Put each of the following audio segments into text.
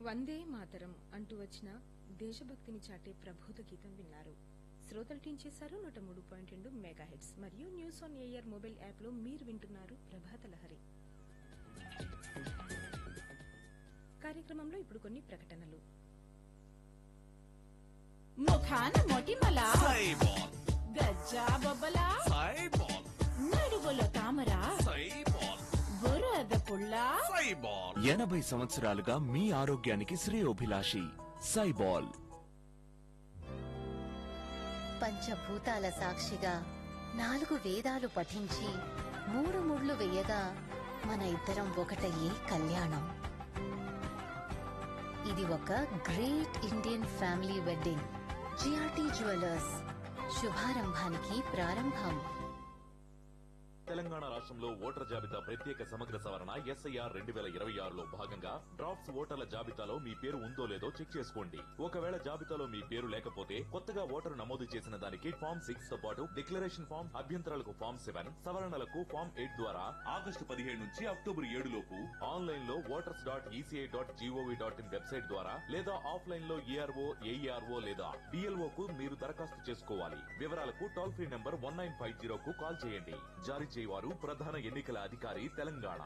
వందే మాతరం అంటూ వచ్చిన దేశభక్తిని చాటే ప్రబోధ గీతం విన్నారు శ్రోతలు టీం చేశారు నూట మూడు పాయింట్ రెండు మెగా హెడ్స్ మరియు news on air mobile app లో మీరు వింటున్నారు ప్రభాత లహరి కార్యక్రమంలో ఇప్పుడు కొన్ని ప్రకటనలు ముఖాన మొటిమల సైబాల్ గజ్జా బొబ్బల సైబాల్ నడుగుల తామర సైబాల్ బురద పుల్ల సైబాల్ ఎనభై సంవత్సరాలుగా మీ ఆరోగ్యానికి శ్రేయోభిలాషి సైబాల్ పంచభూతాల సాక్షిగా నాలుగు వేదాలు పఠించి మూడు ముళ్ళు వేయగా మన ఇద్దరం ఒకటయ్యే కళ్యాణం ఇది ఒక great Indian family wedding GRT jewellers శుభారంభానికి ప్రారంభం తెలంగాణ రాష్ట్రంలో ఓటర్ జాబితా ప్రత్యేక సమగ్ర సవరణ ఎస్ఐఆర్ రెండు వేల ఇరవై ఆరులో భాగంగా డ్రాఫ్ట్స్ ఓటర్ల జాబితాలో మీ పేరు ఉందో లేదో చెక్ చేసుకోండి ఒకవేళ జాబితాలో మీ పేరు లేకపోతే కొత్తగా ఓటరు నమోదు చేసిన దానికి ఫామ్ సిక్స్ తో పాటు డిక్లరేషన్ ఫామ్ అభ్యంతరాలకు ఫామ్ సెవెన్ సవరణలకు ఫామ్ ఎయిట్ ద్వారా ఆగస్టు పదిహేడు నుంచి అక్టోబర్ ఏడు లోపు ఆన్లైన్ లో voters dot ECI dot GOV dot in website ద్వారా లేదా ఆఫ్లైన్ లో ఏఆర్ఓ ఏఈఆర్ఓ లేదా డిఎల్ఓ కు మీరు దరఖాస్తు చేసుకోవాలి వివరాలకు toll free number one nine five zero కు కాల్ చేయండి జారీ చేయవారు ప్రధాన ఎన్నికల అధికారి తెలంగాణ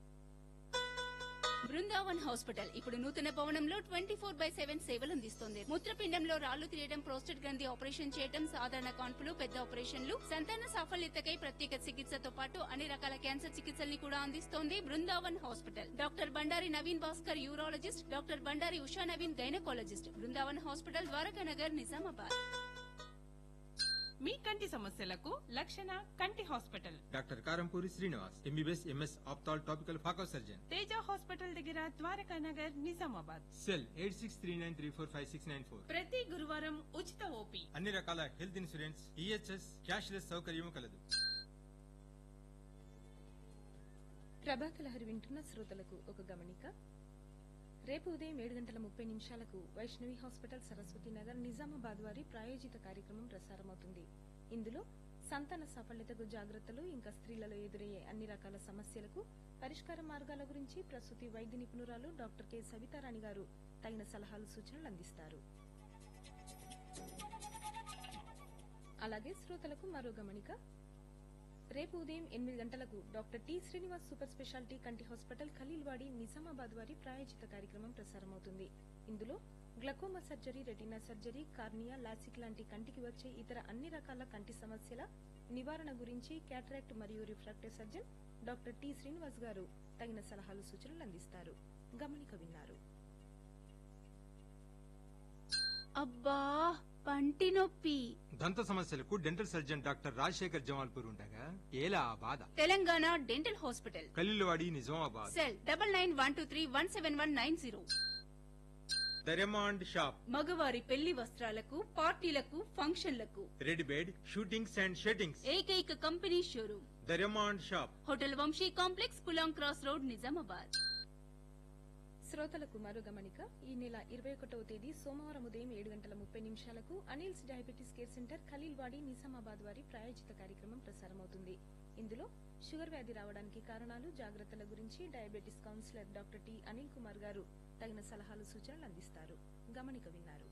బృందావన్ హాస్పిటల్ ఇప్పుడు నూతన భవనంలో ట్వంటీ ఫోర్ బై సెవెన్ సేవలు అందిస్తోంది మూత్రపిండంలో రాళ్లు తీయడం ప్రోస్టేట్ గ్రంథి ఆపరేషన్ చేయడం సాధారణ కాన్పులు పెద్ద ఆపరేషన్లు సంతాన సాఫల్యతకై ప్రత్యేక చికిత్సతో పాటు అన్ని రకాల క్యాన్సర్ చికిత్సల్ని కూడా అందిస్తోంది Brindavan hospital doctor Bandari Naveen Bhaskar urologist doctor Bandari Usha Naveen gynaecologist Brindavan hospital Dwarakanagar Nizamabad మీ కంటి సమస్యలకు లక్షణ కంటి hospital doctor Karampuri Srinivas MBBS MS ఆప్తాల్ టాపికల్ ఫాకో సర్జన్ తేజ హాస్పిటల్ దగ్గర Dwaraka Nagar Nizamabad cell eight six three nine three four five six nine four ప్రతి గురువారం ఉచిత ఓపీ అన్ని రకాల హెల్త్ ఇన్సూరెన్స్ ఈహెచ్ఎస్ క్యాష్లెస్ సౌకర్యం కలదు ప్రభాత లహరి వింటున్న శ్రోతలకు ఒక గమనిక రేపు ఉదయం ఏడు గంటల ముప్పై నిమిషాలకు వైష్ణవి హాస్పిటల్ సరస్వతి నగర్ నిజామాబాద్ వారి ప్రాయోజిత కార్యక్రమం ప్రసారమవుతుంది ఇందులో సంతాన సాఫల్యతకు జాగ్రత్తలు ఇంకా స్త్రీలలో ఎదురయ్యే అన్ని రకాల సమస్యలకు పరిష్కార మార్గాల గురించి ప్రసూతి వైద్య నిపుణురాలు డాక్టర్ కె సవితారాణి గారు తగిన సలహాలు సూచనలు అందిస్తారు అలాగే శ్రోతలకు మరో గమనిక రేపు ఉదయం ఎనిమిది గంటలకు doctor T Srinivas super speciality కంటి హాస్పిటల్ ఖలీల్వాడి నిజామాబాద్ వారి ప్రాయోజిత కార్యక్రమం ప్రసారమవుతుంది ఇందులో glaucoma surgery retina surgery cornea LASIK లాంటి కంటికి వచ్చే ఇతర అన్ని రకాల కంటి సమస్యల నివారణ గురించి క్యాటరాక్ట్ మరియు refractive surgeon doctor T Srinivas garu తగిన సలహాలు సూచనలు అందిస్తారు గమనిక విన్నారు అబ్బా పంటి నొప్పి దంత సమస్యలకు dental surgeon doctor Rajasekhar Jamalpur ఉండగా ఏలా ఆ బాధ Telangana dental hospital Kallulawadi Nizamabad cell double nine one two three one seven one nine zero the Raymond shop మగవారి పెళ్లి వస్త్రాలకు పార్టీలకు ఫంక్షన్లకు రెడ్ బెడ్ షూటింగ్స్ అండ్ షెటింగ్స్ ఏకైక company showroom the Raymond shop hotel Vamshi complex Pulang cross road Nizamabad శ్రోతలకు మరో గమనిక ఈ నెల ఇరవై ఒకటవ తేదీ సోమవారం ఉదయం ఏడు గంటల ముప్పై నిమిషాలకు Anil's diabetes care centre Khaleelwadi Nizamabad వారి ప్రాయోజిత కార్యక్రమం ప్రసారమవుతుంది ఇందులో షుగర్ వ్యాధి రావడానికి కారణాలు జాగ్రత్తల గురించి diabetes counsellor doctor T Anil Kumar garu తగిన సలహాలు సూచనలు అందిస్తారు గమనిక విన్నారు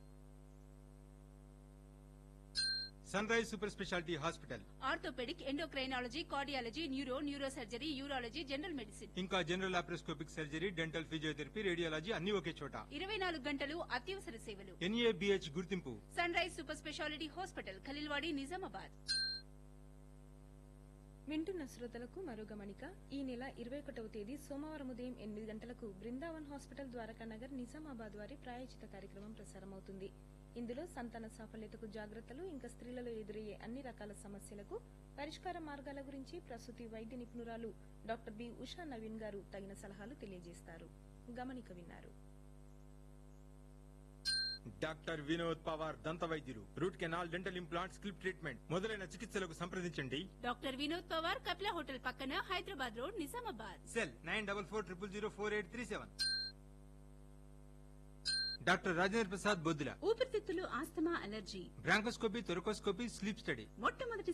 sunrise super speciality hospital orthopaedic endocrinology cardiology neuro neuro surgery urology general medicine ఇంకా general laparoscopic surgery dental physiotherapy radiology అన్ని ఒకే చోట ఇరవై నాలుగు గంటలు అత్యవసర సేవలు ఎన్ఏబిహెచ్ గుర్తింపు sunrise super speciality hospital Khaleelwadi Nizamabad వింటున్న శ్రోతలకు మరో గమనిక ఈ నెల ఇరవై ఒకటవ తేదీ సోమవారం ఉదయం ఎనిమిది గంటలకు బృందావన్ హాస్పిటల్ ద్వారకా నగర్ నిజామాబాద్ వారి ప్రాయోజిత కార్యక్రమం ప్రసారమవుతుంది ఇందులో సంతాన సాఫల్యతకు జాగ్రత్తలు ఇంకా స్త్రీలలో ఎదురయ్యే అన్ని రకాల సమస్యలకు పరిష్కార మార్గాల గురించి ప్రసూతి వైద్య నిపుణురాలు డాక్టర్ బి ఉషా నవీన్ గారు తగిన సలహాలు తెలియజేస్తారు గమనిక విన్నారు డాక్టర్ వినోద్ పవార్ దంత వైద్యులు రూట్ కెనాల్ డెంటల్ ఇంప్లాంట్ స్కిల్ప్ ట్రీట్మెంట్ మొదలైన చికిత్సలకు సంప్రదించండి డాక్టర్ వినోద్ పవార్ కపిల హోటల్ పక్కన Hyderabad road Nizamabad cell nine double four triple zero four eight three seven doctor Rajendra Prasad Boddula ఊపిరితిత్తులు asthma allergy bronchoscopy thoracoscopy sleep study మొట్టమొదటి